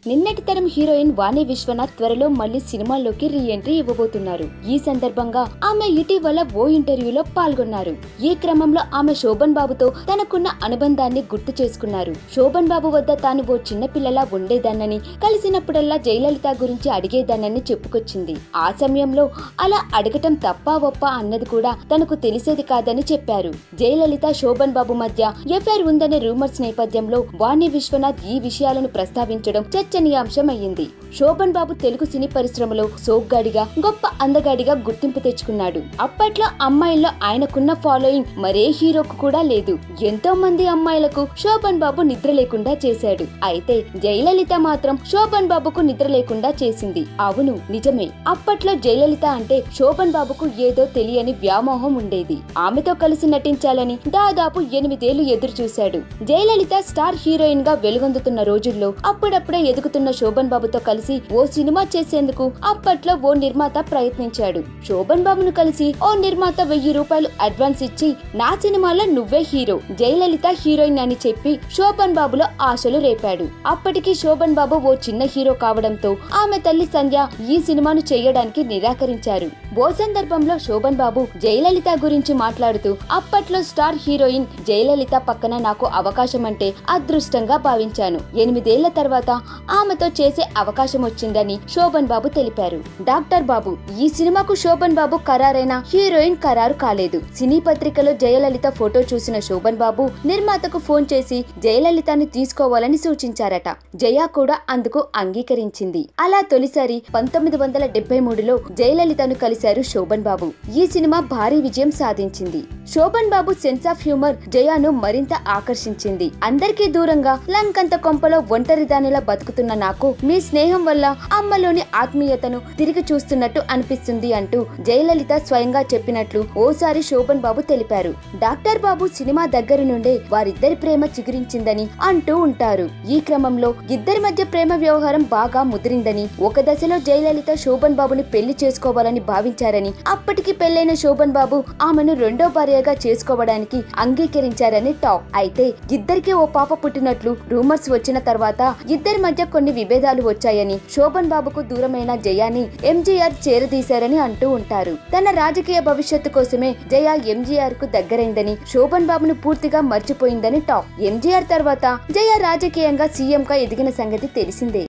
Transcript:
నిన్నటి తరం హీరోయిన్ వాణి విశ్వనాథ్ త్వరలో మళ్ళీ సినిమాల్లోకి రీ ఎంట్రీ ఇవ్వబోతున్నారు ఈ సందర్భంగా ఆమె ఇటీవల ఓ ఇంటర్వ్యూలో పాల్గొన్నారు ఈ క్రమంలో ఆమె శోభన్ బాబుతో తనకున్న అనుబంధాన్ని గుర్తు చేసుకున్నారు శోభన్ బాబు వద్ద తాను ఓ చిన్న పిల్లలా ఉండేదాన్నని కలిసినప్పుడల్లా జయలలిత గురించి అడిగేదాన్నని చెప్పుకొచ్చింది ఆ సమయంలో అలా అడగటం తప్పా ఒప్పా అన్నది కూడా తనకు తెలిసేది కాదని చెప్పారు జయలలిత శోభన్ బాబు మధ్య ఎఫ్ఐఆర్ ఉందనే రూమర్స్ నేపథ్యంలో వాణి విశ్వనాథ్ ఈ విషయాలను ప్రస్తావించడం చర్చనీయాంశమయ్యింది శోభన్ బాబు తెలుగు సినీ పరిశ్రమలో సోగ్గాడిగా గొప్ప అందగాడిగా గుర్తింపు తెచ్చుకున్నాడు అప్పట్లో అమ్మాయిల్లో ఆయనకున్న ఫాలోయింగ్ మరే హీరోకు కూడా లేదు ఎంతో మంది అమ్మాయిలకు శోభన్ బాబు నిద్ర లేకుండా చేశాడు అయితే జయలలిత మాత్రం శోభన్ బాబుకు నిద్ర లేకుండా చేసింది అవును నిజమే అప్పట్లో జయలలిత అంటే శోభన్ బాబుకు ఏదో తెలియని వ్యామోహం ఉండేది ఆమెతో కలిసి నటించాలని దాదాపు ఎనిమిదేళ్లు ఎదురు చూశాడు జయలలిత స్టార్ హీరోయిన్ గా వెలుగొందుతున్న రోజుల్లో అప్పుడప్పుడే ఎదుగుతున్న శోభన్ బాబుతో కలిసి ఓ సినిమా చేసేందుకు అప్పట్లో ఓ నిర్మాత ప్రయత్నించాడు శోభన్ బాబును కలిసి ఓ నిర్మాత వెయ్యి రూపాయలు అడ్వాన్స్ ఇచ్చి నా సినిమాలో నువ్వే హీరో జయలలిత హీరోయిన్ అని చెప్పి శోభన్ బాబులో ఆశలు రేపాడు అప్పటికి శోభన్ బాబు ఓ చిన్న హీరో కావడంతో ఆమె తల్లి సంధ్య ఈ సినిమాను చేయడానికి నిరాకరించారు ఓ సందర్భంలో శోభన్ బాబు జయలలిత గురించి మాట్లాడుతూ అప్పట్లో స్టార్ హీరోయిన్ జయలలిత పక్కన నాకు అవకాశం అంటే అదృష్టంగా భావించాను ఎనిమిదేళ్ల తర్వాత ఆమెతో చేసే అవకాశం వచ్చిందని శోభన్ బాబు తెలిపారు డాక్టర్ బాబు ఈ సినిమాకు శోభన్ బాబు ఖరారైన హీరోయిన్ ఖరారు కాలేదు సినీ పత్రికలో జయలలిత ఫోటో చూసిన శోభన్ బాబు నిర్మాతకు ఫోన్ చేసి జయలలితని తీసుకోవాలని సూచించారట జయ కూడా అందుకు అంగీకరించింది అలా తొలిసారి పంతొమ్మిది వందల డెబ్బై మూడులో జయలలితను కలిశారు శోభన్ బాబు ఈ సినిమా భారీ విజయం సాధించింది Sobhan Babu sense of humour జయాను మరింత ఆకర్షించింది అందరికీ దూరంగా లంకంత కొంపలో ఒంటరిదానిలా బతుకుతున్న నాకు మీ స్నేహం వల్ల అమ్మలోని ఆత్మీయతను తిరిగి చూస్తున్నట్టు అనిపిస్తుంది అంటూ జయలలిత స్వయంగా చెప్పినట్లు ఓసారి శోభన్ బాబు తెలిపారు డాక్టర్ బాబు సినిమా దగ్గర నుండే వారిద్దరి ప్రేమ చిగురించిందని అంటూ ఉంటారు ఈ క్రమంలో ఇద్దరి మధ్య ప్రేమ వ్యవహారం బాగా ముదిరిందని ఒక దశలో జయలలిత శోభన్ బాబుని పెళ్లి చేసుకోవాలని భావించారని అప్పటికి పెళ్లైన శోభన్ బాబు ఆమెను రెండో భార్యగా చేసుకోవడానికి అంగీకరించారని టాక్ అయితే ఇద్దరికి ఓ పాప పుట్టినట్లు రూమర్స్ వచ్చిన తర్వాత ఇద్దరి మధ్య కొన్ని విభేదాలు వచ్చాయని శోభన్ బాబుకు దూరమైన జయాని ఎంజీఆర్ చేరదీశారని అంటూ ఉంటారు తన రాజకీయ భవిష్యత్తు కోసమే జయ ఎంజీఆర్ కు దగ్గరైందని శోభన్ బాబును పూర్తిగా మర్చిపోయిందని టాక్ ఎంజీఆర్ తర్వాత జయ రాజకీయంగా సీఎం గా ఎదిగిన సంగతి తెలిసిందే